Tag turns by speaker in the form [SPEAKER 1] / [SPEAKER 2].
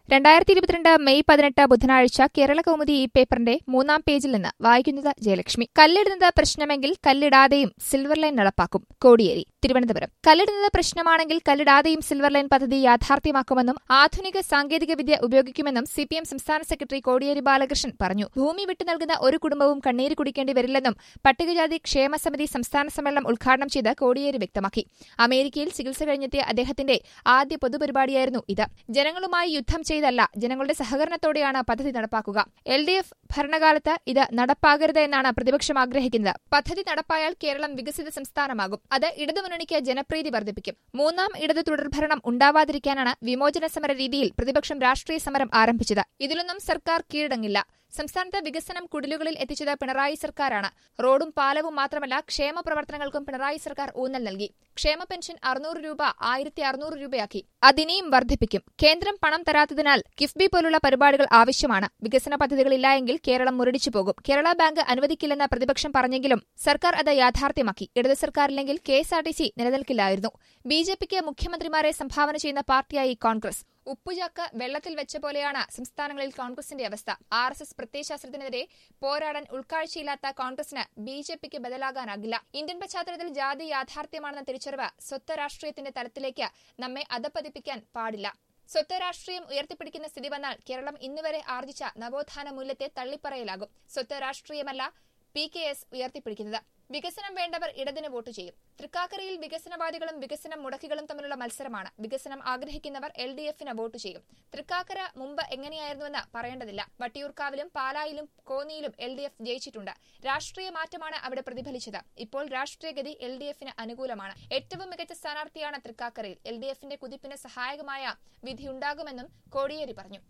[SPEAKER 1] രണ്ടായിരത്തി ഇരുപത്തിരണ്ട് മെയ് പതിനെട്ട് ബുധനാഴ്ച കേരള കൗമുദി ഈ പേപ്പറിന്റെ മൂന്നാം പേജിൽ നിന്ന് വായിക്കുന്നത് ജയലക്ഷ്മി കല്ലിടുന്നത് പ്രശ്നമെങ്കിൽ കല്ലിടാതെയും സിൽവർ ലൈൻ നടപ്പാക്കും കോടിയേരി തിരുവനന്തപുരം കല്ലിടുന്നത് പ്രശ്നമാണെങ്കിൽ കല്ലിടാതെയും സിൽവർ ലൈൻ പദ്ധതി യാഥാർത്ഥ്യമാക്കുമെന്നും ആധുനിക സാങ്കേതികവിദ്യ ഉപയോഗിക്കുമെന്നും സിപിഎം സംസ്ഥാന സെക്രട്ടറി കോടിയേരി ബാലകൃഷ്ണൻ പറഞ്ഞു ഭൂമി വിട്ടു നൽകുന്ന ഒരു കുടുംബവും കണ്ണീര് കുടിക്കേണ്ടി വരില്ലെന്നും പട്ടികജാതി ക്ഷേമ സമിതി സംസ്ഥാന സമ്മേളനം ഉദ്ഘാടനം ചെയ്ത് കോടിയേരി വ്യക്തമാക്കി അമേരിക്കയിൽ ചികിത്സ കഴിഞ്ഞെത്തിയ അദ്ദേഹത്തിന്റെ ആദ്യ പൊതുപരിപാടിയായിരുന്നു ഇത് ജനങ്ങളുമായി യുദ്ധം ചെയ്തല്ല ജനങ്ങളുടെ സഹകരണത്തോടെയാണ് പദ്ധതി നടപ്പാക്കുക എൽ ഡി എഫ് ഭരണകാലത്ത് ഇത് നടപ്പാകരുത് എന്നാണ് പ്രതിപക്ഷം ആഗ്രഹിക്കുന്നത് പദ്ധതി നടപ്പായാൽ കേരളം വികസിത സംസ്ഥാനമാകും അത് ഇടതുമുന്നണിക്ക് ജനപ്രീതി വർദ്ധിപ്പിക്കും മൂന്നാം ഇടതു തുടർഭരണം ഉണ്ടാവാതിരിക്കാനാണ് വിമോചന സമര രീതിയിൽ പ്രതിപക്ഷം രാഷ്ട്രീയ സമരം ആരംഭിച്ചത് ഇതിലൊന്നും സർക്കാർ കീഴടങ്ങില്ല സംസ്ഥാനത്ത് വികസനം കുടിലുകളിൽ എത്തിച്ചത് പിണറായി സർക്കാരാണ് റോഡും പാലവും മാത്രമല്ല ക്ഷേമ പ്രവർത്തനങ്ങൾക്കും പിണറായി സർക്കാർ ഊന്നൽ നൽകി ക്ഷേമ പെൻഷൻ അറുന്നൂറ് രൂപ ആയിരത്തി അറുന്നൂറ് രൂപയാക്കി അതിനെയും വർദ്ധിപ്പിക്കും കേന്ദ്രം പണം തരാത്തതിനാൽ കിഫ്ബി പോലുള്ള പരിപാടികൾ ആവശ്യമാണ് വികസന പദ്ധതികളില്ലായെങ്കിൽ കേരളം മുരടിച്ചു പോകും കേരള ബാങ്ക് അനുവദിക്കില്ലെന്ന് പ്രതിപക്ഷം പറഞ്ഞെങ്കിലും സർക്കാർ അത് യാഥാർത്ഥ്യമാക്കി ഇടതു സർക്കാരില്ലെങ്കിൽ കെഎസ്ആർടിസി നിലനിൽക്കില്ലായിരുന്നു ബിജെപിക്ക് മുഖ്യമന്ത്രിമാരെ സംഭാവന ചെയ്യുന്ന പാർട്ടിയായി കോൺഗ്രസ് ഉപ്പുചാക്ക് വെള്ളത്തിൽ വെച്ച പോലെയാണ് സംസ്ഥാനങ്ങളിൽ കോൺഗ്രസിന്റെ അവസ്ഥ ആർ എസ് എസ് പ്രത്യയശാസ്ത്രത്തിനെതിരെ പോരാടാൻ ഉൾക്കാഴ്ചയില്ലാത്ത കോൺഗ്രസിന് ബി ജെ പിക്ക് ബദലാകാനാകില്ല ഇന്ത്യൻ പശ്ചാത്തലത്തിൽ ജാതി യാഥാർത്ഥ്യമാണെന്ന തിരിച്ചറിവ് സ്വത്ത് രാഷ്ട്രീയത്തിന്റെ തലത്തിലേക്ക് നമ്മെ അധപ്പതിപ്പിക്കാൻ പാടില്ല സ്വത്ത് രാഷ്ട്രീയം ഉയർത്തിപ്പിടിക്കുന്ന സ്ഥിതി വന്നാൽ കേരളം ഇന്നുവരെ ആർജിച്ച നവോത്ഥാന മൂല്യത്തെ തള്ളിപ്പറയലാകും സ്വത്ത് രാഷ്ട്രീയമല്ല പി കെ എസ് ഉയർത്തിപ്പിടിക്കുന്നത് വികസനം വേണ്ടവർ ഇടതിന് വോട്ട് ചെയ്യും തൃക്കാക്കരയിൽ വികസനവാദികളും വികസനം മുടക്കികളും തമ്മിലുള്ള മത്സരമാണ് വികസനം ആഗ്രഹിക്കുന്നവർ എൽ ഡി എഫിന് വോട്ട് ചെയ്യും തൃക്കാക്കര മുമ്പ് എങ്ങനെയായിരുന്നുവെന്ന് പറയേണ്ടതില്ല വട്ടിയൂർക്കാവിലും പാലായിലും കോന്നിയിലും എൽ ഡി എഫ് ജയിച്ചിട്ടുണ്ട് രാഷ്ട്രീയ മാറ്റമാണ് അവിടെ പ്രതിഫലിച്ചത് ഇപ്പോൾ രാഷ്ട്രീയഗതി എൽ ഡി എഫിന് അനുകൂലമാണ് ഏറ്റവും മികച്ച സ്ഥാനാർത്ഥിയാണ് തൃക്കാക്കരയിൽ എൽ ഡി എഫിന്റെ കുതിപ്പിന് സഹായകമായ വിധിയുണ്ടാകുമെന്നും കോടിയേരി പറഞ്ഞു